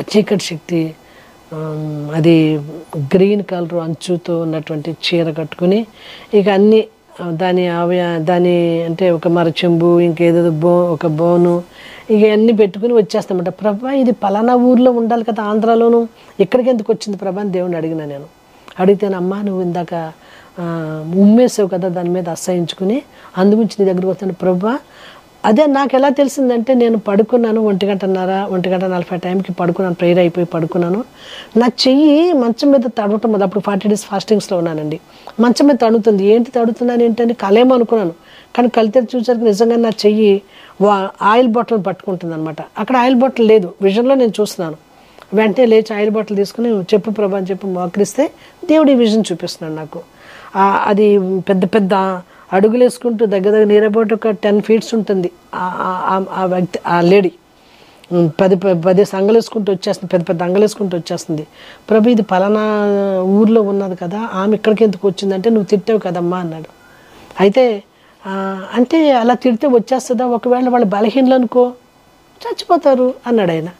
చీకటి శక్తి ఆమ్, అది green colour అంచుతో ఉన్నటువంటి చీర కట్టుకుని ఇక అన్ని ఆ, దాని అవయ దాని అంటే ఒక మరచెంబు ఇంకేదో బో ఒక బోను ఇక అన్ని పెట్టుకుని వచ్చేస్తామంట ప్రభా ఇది పలానా ఊర్లో ఉండాలి కదా ఆంధ్రాలోను ఇక్కడికి ఎందుకు వచ్చింది ప్రభా అని దేవుని అడిగిన నేను అడిగితేనే అమ్మా నువ్వు ఇందాక ఆ, ఉమ్మేసావు కదా దాని మీద అసహించుకుని అందుగురించి నీ దగ్గరకు వస్తాను ప్రభా అదే నాకు ఎలా తెలిసిందంటే నేను పడుకున్నాను ఒంటి గంటన్నర ఒంటి గంట నలభై టైంకి పడుకున్నాను ప్రేయర్ అయిపోయి పడుకున్నాను నా చెయ్యి మంచం మీద తడవటం అది అప్పుడు ఫార్టీ డేస్ ఫాస్టింగ్స్లో ఉన్నానండి మంచం మీద తడుతుంది ఏంటి తడుతున్నాను ఏంటని కలేమో అనుకున్నాను కానీ కళ్ళు తెరిచి చూసరికి నిజంగా నా చెయ్యి వా ఆయిల్ బాటిల్ పట్టుకుంటుంది అనమాట అక్కడ ఆయిల్ బాటిల్ లేదు విజన్లో నేను చూస్తున్నాను వెంటనే లేచి ఆయిల్ బాటిల్ తీసుకుని చెప్పు ప్రభా అని చెప్పి మోకరిస్తే దేవుడు ఈ విజన్ చూపిస్తున్నాడు నాకు ఆ- అది పెద్ద పెద్ద అడుగులు వేసుకుంటూ దగ్గర దగ్గర నీరబోటు ఒక టెన్ ఫీట్స్ ఉంటుంది ఆ- ఆ- ఆ- ఆ వ్యక్తి ఆ లేడీ ఉమ్, పది ప- పది అంగలేసుకుంటూ వచ్చేస్తుంది పెద్ద పెద్ద అంగలేసుకుంటూ వచ్చేస్తుంది ప్రభు ఇది పలానా ఊర్లో ఉన్నది కదా ఆమె ఇక్కడికి ఎందుకు వచ్చిందంటే నువ్వు తిట్టావు కదమ్మా అన్నాడు అయితే ఆ, అంటే అలా తిడితే వచ్చేస్తుందా ఒకవేళ వాళ్ళు బలహీనలు అనుకో చచ్చిపోతారు అన్నాడు ఆయన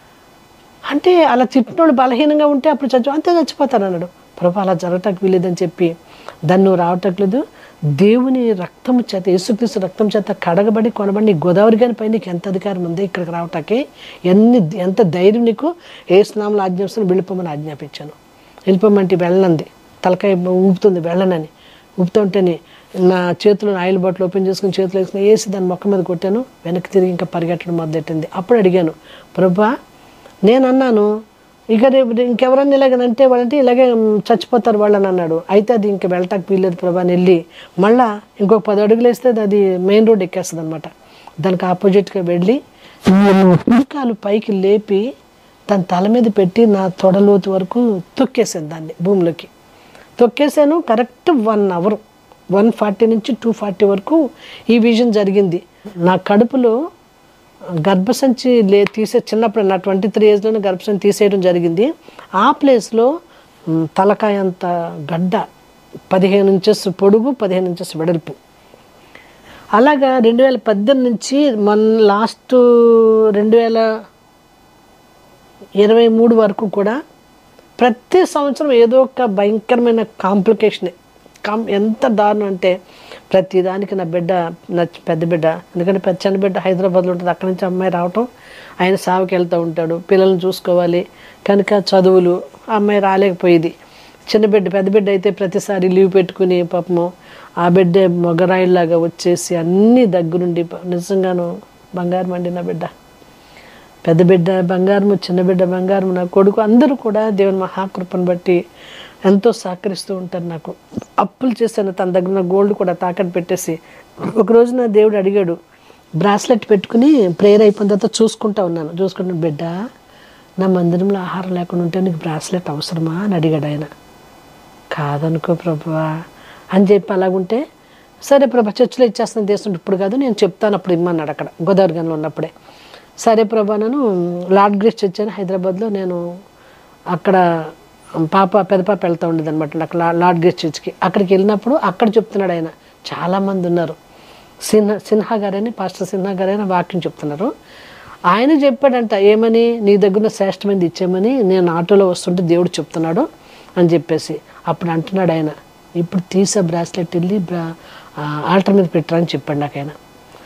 అంటే అలా తిట్టినోడు బలహీనంగా ఉంటే అప్పుడు చచ్చి అంతే చచ్చిపోతారు అన్నాడు ప్రభు అలా జరగటానికి వీలేదని చెప్పి దాన్ని నువ్వు రావటానికి లేదు దేవుని రక్తము చేత యేసుక్రీస్తు రక్తం చేత కడగబడి కొనబడి నీ గోదావరి గారి పై నీకు ఎంత అధికారం ఉంది ఇక్కడికి రావటానికి ఎన్ని ఎంత ధైర్యం నీకు ఏ స్నామంలో ఆజ్ఞాపిస్తాను వెళ్ళిపోమని ఆజ్ఞాపించాను వెళ్ళిపోమంటే వెళ్ళనంది తలకాయ ఊపుతుంది వెళ్ళనని ఊపుతుంటేనే నా చేతిలో ఆయిల్ బాటిల్ ఓపెన్ చేసుకుని చేతిలో వేసుకుని వేసి దాని మొక్క మీద కొట్టాను వెనక్కి తిరిగి ఇంకా పరిగెట్టడం మొదలెట్టింది అప్పుడు అడిగాను ప్రభా నేను అన్నాను ఇక రేపు ఇంకెవరన్నా ఇలాగనంటే వాళ్ళంటే ఇలాగే మ్, చచ్చిపోతారు వాళ్ళని అన్నాడు అయితే అది ఇంకా వెళ్ళటానికి వీల్లేదు ప్రభా అని వెళ్ళి మళ్ళా ఇంకొక పది అడుగులు వేస్తే అది మెయిన్ రోడ్ ఎక్కేస్తుంది అనమాట దానికి ఆపోజిట్గా వెళ్ళి పిడికాలు పైకి లేపి దాని తల మీద పెట్టి నా తొడలోతు వరకు తొక్కేసాను దాన్ని భూమిలోకి తొక్కేసాను correct one hour one forty నుంచి టూ ఫార్టీ వరకు ఈ విజన్ జరిగింది నా కడుపులో గర్భసంచి లే తీసే చిన్నప్పుడు నా ట్వంటీ త్రీ ఏజ్లోనే గర్భసంచి తీసేయడం జరిగింది ఆ ప్లేస్లో మ్, తలకాయ అంత గడ్డ పదిహేను ఇంచెస్ పొడుగు పదిహేను ఇంచెస్ వెడల్పు అలాగా రెండు వేల పద్దెనిమిది నుంచి మొన్న లాస్ట్ రెండు వేల ఇరవై మూడు వరకు కూడా ప్రతి సంవత్సరం ఏదో ఒక భయంకరమైన కాంప్లికేషనే కాం ఎంత దారుణం అంటే ప్రతి దానికి నా బిడ్డ నా పెద్ద బిడ్డ ఎందుకంటే పెద్ద చిన్న బిడ్డ హైదరాబాద్లో ఉంటుంది అక్కడి నుంచి అమ్మాయి రావటం ఆయన సావుకి వెళ్తూ ఉంటాడు పిల్లల్ని చూసుకోవాలి కనుక చదువులు ఆ అమ్మాయి రాలేకపోయేది చిన్న బిడ్డ పెద్ద బిడ్డ అయితే ప్రతిసారి లీవ్ పెట్టుకుని పాపము ఆ బిడ్డ మొగరాయిలాగా వచ్చేసి అన్నీ దగ్గరుండి నిజంగాను బంగారం అండి నా బిడ్డ పెద్ద బిడ్డ బంగారము చిన్న బిడ్డ బంగారము నా కొడుకు అందరూ కూడా దేవుని మహాకృపను బట్టి ఎంతో సహకరిస్తూ ఉంటారు నాకు అప్పులు చేశాను తన దగ్గర ఉన్న గోల్డ్ కూడా తాకట్టు పెట్టేసి ఒక రోజు నా దేవుడు అడిగాడు బ్రాస్లెట్ పెట్టుకుని ప్రేయర్ అయిపోయిన తర్వాత చూసుకుంటా ఉన్నాను చూసుకుంటున్న బిడ్డ నా మందిరంలో ఆహారం లేకుండా ఉంటే నీకు బ్రాస్లెట్ అవసరమా అని అడిగాడు ఆయన కాదనుకో ప్రభువా అని చెప్పి అలాగుంటే సరే ప్రభా చర్చిలో ఇచ్చేస్తాను దేశం ఇప్పుడు కాదు నేను చెప్తాను అప్పుడు ఇమ్మన్నాడు అక్కడ గోదావరి గనిలో ఉన్నప్పుడే సరే ప్రభా నేను లార్డ్ గ్రేస్ చర్చ్ అని హైదరాబాద్లో నేను అక్కడ పాప పెద్ద పాప వెళ్తూ ఉండేది అనమాట అక్కడ లా- లార్డ్ గ్రేస్ చర్చ్కి అక్కడికి వెళ్ళినప్పుడు అక్కడ చెప్తున్నాడు ఆయన చాలామంది ఉన్నారు సిన్హా సిన్హా గారని పాస్టర్ సిన్హా గారని వాక్యం చెప్తున్నారు ఆయన చెప్పాడంట ఏమని నీ దగ్గర శ్రేష్టమైనది ఇచ్చామని నేను ఆటోలో వస్తుంటే దేవుడు చెప్తున్నాడు అని చెప్పేసి అప్పుడు అంటున్నాడు ఆయన ఇప్పుడు తీసే బ్రాస్లెట్ వెళ్ళి బ్రా ఆల్టర్ మీద పెట్టరా అని చెప్పాడు నాకు ఆయన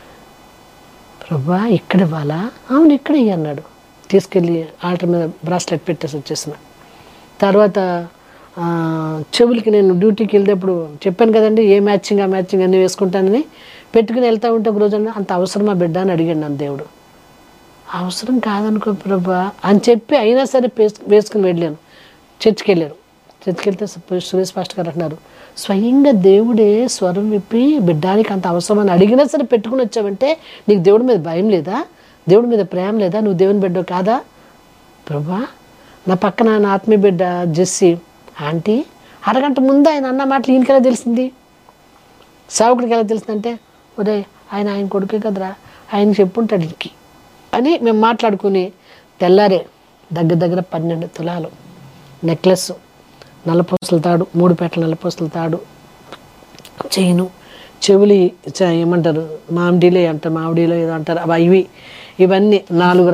ప్రభా ఇక్కడ ఇవ్వాలా అవును ఇక్కడ ఇయ్యి అన్నాడు తీసుకెళ్ళి ఆల్టర్ మీద బ్రాస్లెట్ పెట్టేసి వచ్చేసిన తర్వాత ఆ, చెవులకి నేను డ్యూటీకి వెళ్ళేటప్పుడు చెప్పాను కదండి ఏ మ్యాచింగ్ ఆ మ్యాచింగ్ అన్నీ వేసుకుంటానని పెట్టుకుని వెళ్తా ఉంటే ఒక రోజు అంత అవసరమా బిడ్డ అని అడిగాడు నన్ను దేవుడు అవసరం కాదనుకో ప్రభా అని చెప్పి అయినా సరే వేసు- వేసుకుని వెళ్ళాను చర్చికి వెళ్ళాను చర్చికి వెళ్తే సు- సురేష్ పాస్టర్ గారు అంటున్నారు స్వయంగా దేవుడే స్వరం విప్పి బిడ్డానికి అంత అవసరం అని అడిగినా సరే పెట్టుకుని వచ్చావంటే నీకు దేవుడి మీద భయం లేదా దేవుడి మీద ప్రేమ లేదా నువ్వు దేవుని బిడ్డ కాదా ప్రభా నా పక్కన నా ఆత్మీయ బిడ్డ జెస్సి ఆంటీ అరగంట ముందు ఆయన అన్న మాటలు ఈయనకెలా తెలిసింది సేవకుడికి ఎలా తెలిసిందంటే ఒరే ఆయన ఆయన కొడుకే కదరా ఆయన చెప్పుంటాడు ఇంకి అని మేము మాట్లాడుకుని తెల్లారే దగ్గర దగ్గర పన్నెండు తులాలు నెక్లెస్ నల్లపూసల తాడు మూడు పేటల నల్లపూసల తాడు చైను చెవులి చ- ఏమంటారు మామిడిలే అంటారు మామిడిలో ఏదో అంటారు అవి ఇవి ఇవన్నీ నాలుగు